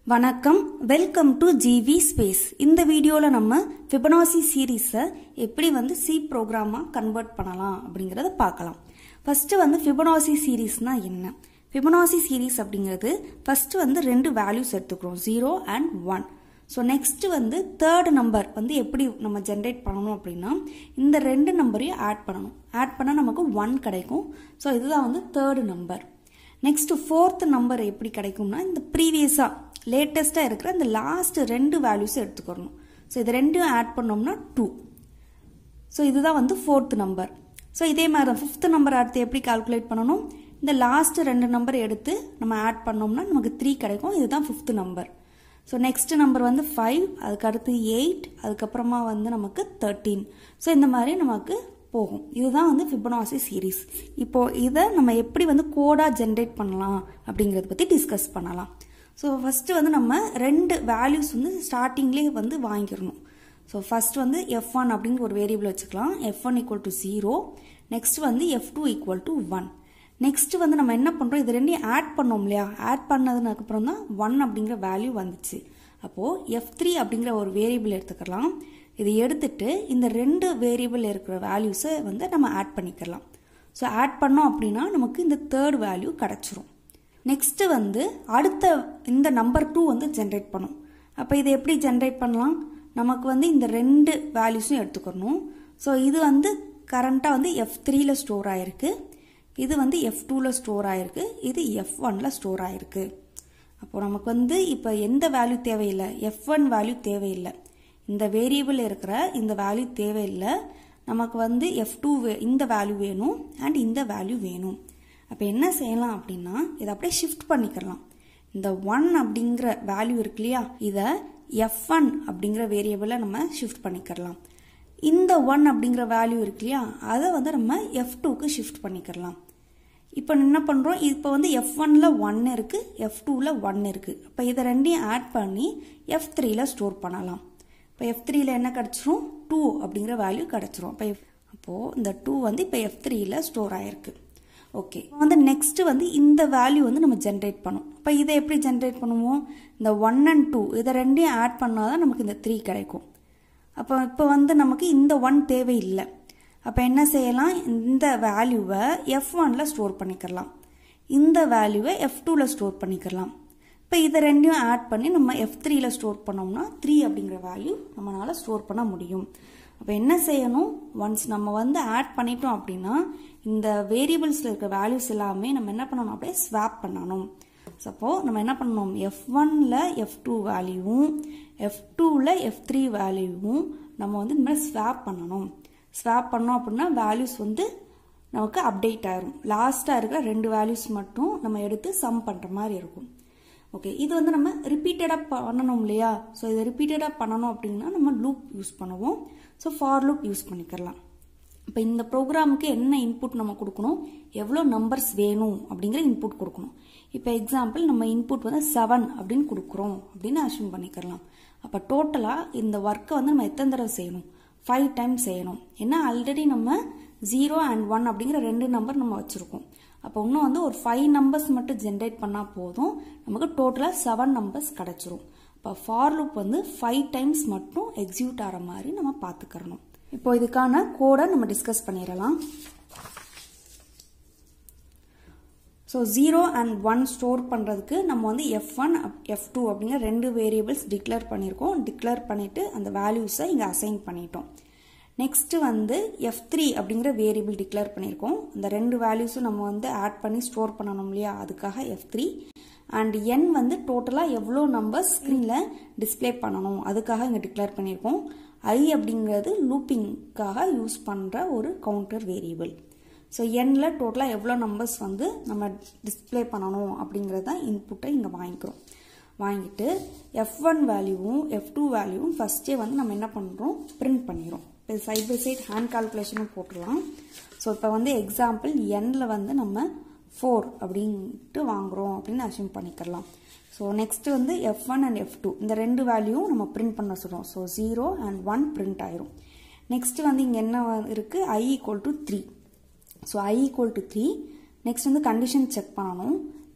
வணக்கம் welcome to GV space இந்த வீடியோவில் நம்ம ஃபிபனாசி சீரீஸை எப்படி வந்து சி ப்ரோக்ராமாக கன்வெர்ட் பண்ணலாம் அப்படிங்கிறத பார்க்கலாம் ஃபஸ்ட்டு வந்து ஃபிபனாசி சீரீஸ்னா என்ன ஃபிபனாசி சீரீஸ் அப்படிங்கிறது ஃபஸ்ட்டு வந்து ரெண்டு வேல்யூஸ் எடுத்துக்கிறோம் zero and one so next வந்து தேர்ட் நம்பர் வந்து எப்படி நம்ம ஜென்ரேட் பண்ணணும் அப்படின்னா இந்த ரெண்டு நம்பரையும் ஆட் பண்ணணும் ஆட் பண்ணால் நமக்கு ஒன் கிடைக்கும் ஸோ இதுதான் வந்து third number next fourth number எப்படி கிடைக்கும்னா இந்த ப்ரீவியஸாக லேட்டஸ்ட்டாக இருக்கிற இந்த லாஸ்ட் ரெண்டு வேல்யூஸ் எடுத்துக்கிறணும் ஸோ இது ரெண்டும் ஆட் பண்ணோம்னா டூ ஸோ இதுதான் வந்து ஃபோர்த் நம்பர் ஸோ இதே மாதிரி தான் ஃபிஃப்த் நம்பர் அடுத்து எப்படி கால்குலேட் பண்ணணும் இந்த லாஸ்ட் ரெண்டு நம்பர் எடுத்து நம்ம ஆட் பண்ணோம்னா நமக்கு த்ரீ கிடைக்கும் இதுதான் fifth number so next number வந்து ஃபைவ் அதுக்கு அடுத்து எயிட் அதுக்கப்புறமா வந்து நமக்கு தேர்ட்டீன் ஸோ இந்த மாதிரி நமக்கு போகும் இதுதான் வந்து ஃபிபனாசி சீரீஸ் இப்போ இதை நம்ம எப்படி வந்து கோடாக ஜென்ரேட் பண்ணலாம் அப்படிங்கிறத பற்றி டிஸ்கஸ் பண்ணலாம் ஸோ ஃபஸ்ட்டு வந்து நம்ம ரெண்டு வேல்யூஸ் வந்து ஸ்டார்டிங்லேயே வந்து வாங்கிடணும் ஸோ ஃபஸ்ட் வந்து எஃப் ஒன் அப்படிங்கிற ஒரு வேரியபிள் வச்சுக்கலாம் F one equal to zero next வந்து F two equal to one next வந்து நம்ம என்ன பண்ணுறோம் இது ரெண்டையும் ஆட் பண்ணோம் இல்லையா ஆட் பண்ணதுக்கு அப்புறம் தான் ஒன் அப்படிங்கிற வேல்யூ வந்துச்சு அப்போது எஃப் த்ரீ அப்படிங்கிற ஒரு வேரியபிள் எடுத்துக்கலாம் இதை எடுத்துட்டு இந்த ரெண்டு வேரியபிள் இருக்கிற வேல்யூஸை வந்து நம்ம ஆட் பண்ணிக்கலாம் ஸோ ஆட் பண்ணோம் அப்படின்னா நமக்கு இந்த தேர்ட் வேல்யூ கிடச்சிரும் நெக்ஸ்ட்டு வந்து அடுத்த இந்த நம்பர் டூ வந்து ஜென்ரேட் பண்ணும் அப்போ இதை எப்படி ஜென்ரேட் பண்ணலாம் நமக்கு வந்து இந்த ரெண்டு வேல்யூஸும் எடுத்துக்கணும் ஸோ இது வந்து கரண்ட்டாக வந்து எஃப் த்ரீல ஸ்டோர் ஆயிருக்கு இது வந்து எஃப் டூவில் ஸ்டோர் ஆயிருக்கு இது எஃப் ஒனில் ஸ்டோர் ஆயிருக்கு அப்போ நமக்கு வந்து இப்போ எந்த வேல்யூ தேவையில்லை எஃப் ஒன் வேல்யூ தேவையில்லை இந்த வேரியபிள் இருக்கிற இந்த வேல்யூ தேவையில்லை நமக்கு வந்து எஃப் டூ இந்த வேல்யூ வேணும் அண்ட் இந்த வேல்யூ வேணும் அப்போ என்ன செய்யலாம் அப்படின்னா இதை அப்படியே ஷிஃப்ட் பண்ணிக்கலாம் இந்த ஒன் அப்படிங்கிற வேல்யூ இருக்கு இல்லையா இதை எஃப் ஒன் அப்படிங்கிற வேரியபிளை நம்ம ஷிஃப்ட் பண்ணிக்கலாம் இந்த ஒன் அப்படிங்கிற வேல்யூ இருக்கு இல்லையா அதை வந்து நம்ம எஃப் டூக்கு ஷிஃப்ட் பண்ணிக்கலாம் இப்போ என்ன பண்ணுறோம் இப்போ வந்து எஃப் ஒனில் ஒன் இருக்குது எஃப் டூவில் ஒன் இருக்குது அப்போ இதை ரெண்டையும் ஆட் பண்ணி எஃப் த்ரீல ஸ்டோர் பண்ணலாம் இப்போ எஃப் த்ரீல என்ன கிடச்சிரும் டூ அப்படிங்கிற வேல்யூ கிடச்சிரும் அப்போ அப்போது இந்த டூ வந்து இப்போ எஃப் த்ரீல ஸ்டோர் ஆயிருக்கு ஓகே வந்து நெக்ஸ்ட் வந்து இந்த வேல்யூ வந்து நம்ம ஜென்ரேட் பண்ணும் இப்போ இதை எப்படி ஜென்ரேட் பண்ணுவோம் இந்த ஒன் அண்ட் டூ இதை ரெண்டையும் ஆட் பண்ணால் தான் நமக்கு இந்த த்ரீ கிடைக்கும் அப்போ இப்போ வந்து நமக்கு இந்த ஒன் தேவையில்லை அப்போ என்ன செய்யலாம் இந்த வேல்யூவை எஃப் ஒனில் ஸ்டோர் பண்ணிக்கலாம் இந்த வேல்யூவை எஃப் டூவில் ஸ்டோர் பண்ணிக்கலாம் இப்போ இதை ரெண்டையும் ஆட் பண்ணி நம்ம எஃப் த்ரீல ஸ்டோர் பண்ணோம்னா த்ரீ அப்படிங்கிற வேல்யூ நம்மளால் ஸ்டோர் பண்ண முடியும் அப்போ என்ன செய்யணும் ஒன்ஸ் நம்ம வந்து ஆட் பண்ணிட்டோம் அப்படின்னா இந்த வேரியபிள்ஸில் இருக்க வேல்யூஸ் எல்லாமே நம்ம என்ன பண்ணணும் அப்படியே ஸ்வாப் பண்ணணும் சப்போ நம்ம என்ன பண்ணணும் எஃப் ஒனில் எஃப் டூ வேல்யூவும் எஃப் டூவில் எஃப் த்ரீ வேல்யூவும் நம்ம வந்து இந்த மாதிரி ஸ்வாப் பண்ணணும் ஸ்வாப் பண்ணோம் அப்படின்னா வேல்யூஸ் வந்து நமக்கு அப்டேட் ஆயிரும் லாஸ்ட்டாக இருக்கிற ரெண்டு வேல்யூஸ் மட்டும் நம்ம எடுத்து சம் பண்ணுற மாதிரி இருக்கும் ஓகே இது வந்து நம்ம ரிப்பீட்டடாக பண்ணணும் இல்லையா ஸோ இதை ரிப்பீட்டடாக பண்ணணும் அப்படின்னா நம்ம லூப் யூஸ் பண்ணுவோம் ஸோ ஃபார் லூப் யூஸ் பண்ணிக்கலாம் இப்போ இந்த ப்ரோக்ராமுக்கு என்ன இன்புட் நம்ம கொடுக்கணும் எவ்வளோ நம்பர்ஸ் வேணும் அப்படிங்கிற இன்புட் கொடுக்கணும் இப்போ எக்ஸாம்பிள் நம்ம இன்புட் வந்து செவன் அப்படின்னு கொடுக்குறோம் அப்படின்னு அஷ்யூம் பண்ணிக்கலாம் அப்போ டோட்டலாக இந்த ஒர்க்கை வந்து நம்ம எத்தனை தடவை செய்யணும் ஃபைவ் டைம்ஸ் செய்யணும் ஏன்னா ஆல்ரெடி நம்ம ஜீரோ அண்ட் ஒன் அப்படிங்கிற ரெண்டு நம்பர் நம்ம வச்சுருக்கோம் அப்போ இன்னும் வந்து ஒரு ஃபைவ் நம்பர்ஸ் மட்டும் ஜென்ரேட் பண்ணால் போதும் நமக்கு டோட்டலாக செவன் நம்பர்ஸ் கிடச்சிரும் இப்போ ஃபார் லூப் வந்து ஃபைவ் டைம்ஸ் மட்டும் எக்ஸிக்யூட் ஆகிற மாதிரி நம்ம பார்த்துக்கிறணும் இப்போ இதுக்கான கோடை நம்ம டிஸ்கஸ் பண்ணிடலாம் so zero and one store பண்ணுறதுக்கு நம்ம வந்து எஃப் ஒன் எஃப் டூ அப்படிங்கிற ரெண்டு வேரியபிள்ஸ் டிக்ளேர் பண்ணியிருக்கோம் டிக்ளேர் பண்ணிவிட்டு அந்த வேல்யூஸை இங்கே அசைன் பண்ணிட்டோம் நெக்ஸ்ட்டு வந்து எஃப் த்ரீ அப்படிங்கிற வேரியபிள் டிக்ளேர் பண்ணியிருக்கோம் இந்த ரெண்டு வேல்யூஸும் நம்ம வந்து ஆட் பண்ணி ஸ்டோர் பண்ணணும் இல்லையா அதுக்காக எஃப் த்ரீ அண்ட் என் வந்து டோட்டலாக எவ்வளோ நம்பர்ஸ் ஸ்க்ரீனில் டிஸ்பிளே பண்ணணும் அதுக்காக இங்கே டிக்ளேர் பண்ணியிருக்கோம் ஐ அப்படிங்கிறது லூப்பிங்காக யூஸ் பண்ணுற ஒரு கவுண்டர் வேரியபிள் ஸோ எண்ணில் டோட்டலாக எவ்வளோ நம்பர்ஸ் வந்து நம்ம டிஸ்பிளே பண்ணணும் அப்படிங்கிறத இன்புட்டை இங்கே வாங்கிக்கிறோம் வாங்கிட்டு எஃப் ஒன் வேல்யூவும் எஃப் டூ வேல்யூவும் ஃபஸ்ட்டே வந்து நம்ம என்ன பண்ணுறோம் பிரிண்ட் பண்ணிடுறோம் இப்போ சைட் பை சைட் ஹேண்ட் கால்குலேஷனும் போட்டுடலாம் ஸோ இப்போ வந்து எக்ஸாம்பிள் எண்ணில் வந்து நம்ம ஃபோர் அப்படின்ட்டு வாங்குகிறோம் அப்படின்னு அசியூம் பண்ணிக்கலாம் ஸோ நெக்ஸ்ட்டு வந்து F one and F two இந்த ரெண்டு வேல்யூவும் நம்ம பிரிண்ட் பண்ண சொல்கிறோம் so zero and one print ஆயிரும் நெக்ஸ்ட்டு வந்து இங்கே என்ன இருக்குது I equal to three so I equal to three next வந்து கண்டிஷன் செக் பண்ணணும்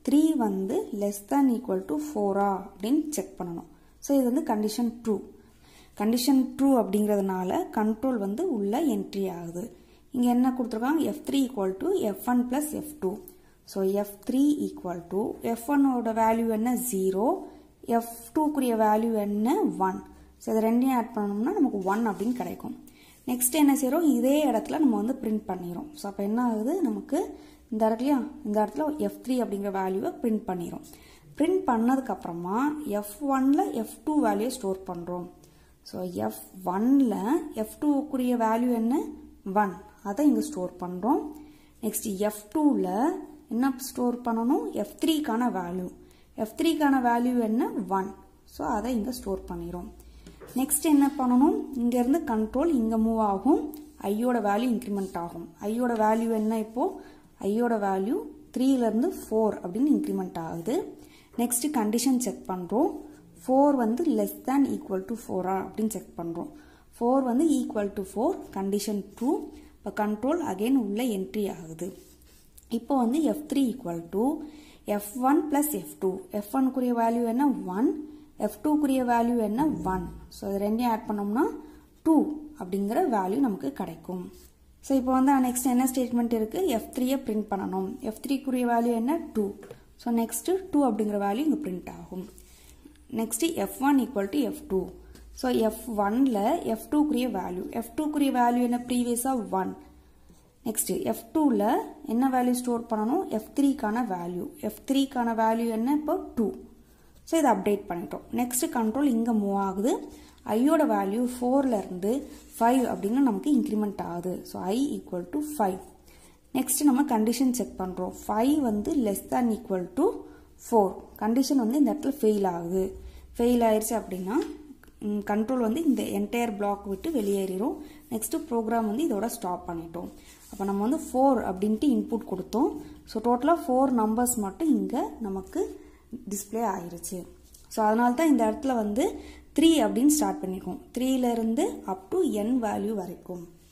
த்ரீ வந்து லெஸ் தேன் ஈக்குவல் டு ஃபோரா அப்படின்னு செக் பண்ணணும் ஸோ இது வந்து கண்டிஷன் ட்ரூ கண்டிஷன் ட்ரூ அப்படிங்கிறதுனால கண்ட்ரோல் வந்து உள்ள என்ட்ரி ஆகுது இங்கே என்ன கொடுத்துருக்காங்க F three equal to F one plus F two so F three equal to F ஒன்னோட வேல்யூ என்ன ஜீரோ எஃப் டூக்குரிய வேல்யூ என்ன ஒன் ஸோ இது ரெண்டையும் ஆட் பண்ணோம்னா நமக்கு ஒன் அப்படின்னு கிடைக்கும் நெக்ஸ்ட் என்ன செய்கிறோம் இதே இடத்துல நம்ம வந்து பிரிண்ட் பண்ணிடுறோம் ஸோ அப்போ என்ன ஆகுது நமக்கு இந்த இடத்துலையும் இந்த இடத்துல எஃப் த்ரீ அப்படிங்கிற வேல்யூவை பிரிண்ட் பண்ணிடும் பிரிண்ட் பண்ணதுக்கப்புறமா எஃப் ஒனில் எஃப் டூ வேல்யூ ஸ்டோர் பண்ணுறோம் ஸோ எஃப் ஒனில் எஃப் டூக்குரிய வேல்யூ என்ன ஒன் அதை இங்கே ஸ்டோர் பண்ணுறோம் நெக்ஸ்ட் எஃப் டூவில் என்ன ஸ்டோர் பண்ணணும் எஃப் த்ரீக்கான வேல்யூ எஃப் த்ரீக்கான வேல்யூ என்ன ஒன் ஸோ அதை இங்கே ஸ்டோர் பண்ணிடும் நெக்ஸ்ட் என்ன பண்ணணும் இங்கேருந்து கண்ட்ரோல் இங்கே மூவ் ஆகும் ஐயோட வேல்யூ இன்க்ரிமெண்ட் ஆகும் ஐயோட வேல்யூ என்ன இப்போது ஐயோட வேல்யூ த்ரீலேருந்து ஃபோர் அப்படின்னு இன்க்ரிமெண்ட் ஆகுது நெக்ஸ்ட் கண்டிஷன் செக் பண்ணுறோம் ஃபோர் வந்து லெஸ் தேன் ஈக்குவல் டு ஃபோரா அப்படின்னு செக் பண்ணுறோம் ஃபோர் வந்து equal to four condition true இப்போ கண்ட்ரோல் அகெயின் உள்ள என்ட்ரி ஆகுது இப்போ வந்து F three equal to F one plus F two F ஒன்க்குரிய வேல்யூ என்ன ஒன் எஃப் டூக்குரிய வேல்யூ என்ன ஒன் ஸோ இது ரெண்டையும் ஆட் பண்ணோம்னா டூ அப்படிங்கிற வேல்யூ நமக்கு கிடைக்கும் ஸோ இப்போ வந்து நெக்ஸ்ட் என்ன ஸ்டேட்மெண்ட் இருக்குது எஃப் த்ரீயை பிரிண்ட் பண்ணணும் எஃப் த்ரீக்குரிய வேல்யூ என்ன டூ ஸோ நெக்ஸ்ட்டு டூ அப்படிங்கிற வேல்யூ இங்கே பிரிண்ட் ஆகும் next F one equal to F two so F ஒனில் எஃப் டூக்குரிய வேல்யூ எஃப் டூக்குரிய வேல்யூ என்ன ப்ரீவியஸாக ஒன் நெக்ஸ்ட்டு எஃப் டூவில் என்ன வேல்யூ ஸ்டோர் பண்ணணும் எஃப் த்ரீக்கான வேல்யூ எஃப் த்ரீக்கான வேல்யூ என்ன இப்போ டூ ஸோ இதை அப்டேட் பண்ணிட்டோம் நெக்ஸ்ட் கண்ட்ரோல் இங்கே மூவ் ஆகுது ஐயோட வேல்யூ ஃபோர்லேருந்து ஃபைவ் அப்படின்னு நமக்கு இன்க்ரிமெண்ட் ஆகுது so I equal to five next நம்ம கண்டிஷன் செக் பண்ணுறோம் ஃபைவ் வந்து less than equal to four condition வந்து இந்த இடத்துல ஃபெயில் ஆகுது ஃபெயில் ஆயிடுச்சு அப்படின்னா கண்ட்ரோல் வந்து இந்த என்டையர் பிளாக் விட்டு வெளியேறிடும் நெக்ஸ்ட்டு ப்ரோக்ராம் வந்து இதோட ஸ்டாப் பண்ணிட்டோம் அப்போ நம்ம வந்து ஃபோர் அப்படின்ட்டு இன்புட் கொடுத்தோம் ஸோ டோட்டலாக ஃபோர் நம்பர்ஸ் மட்டும் இங்கே நமக்கு டிஸ்பிளே ஆயிருச்சு ஸோ அதனால தான் இந்த இடத்துல வந்து த்ரீ அப்படின்னு ஸ்டார்ட் பண்ணியிருக்கோம் த்ரீலேருந்து அப் டு என் வேல்யூ வரைக்கும்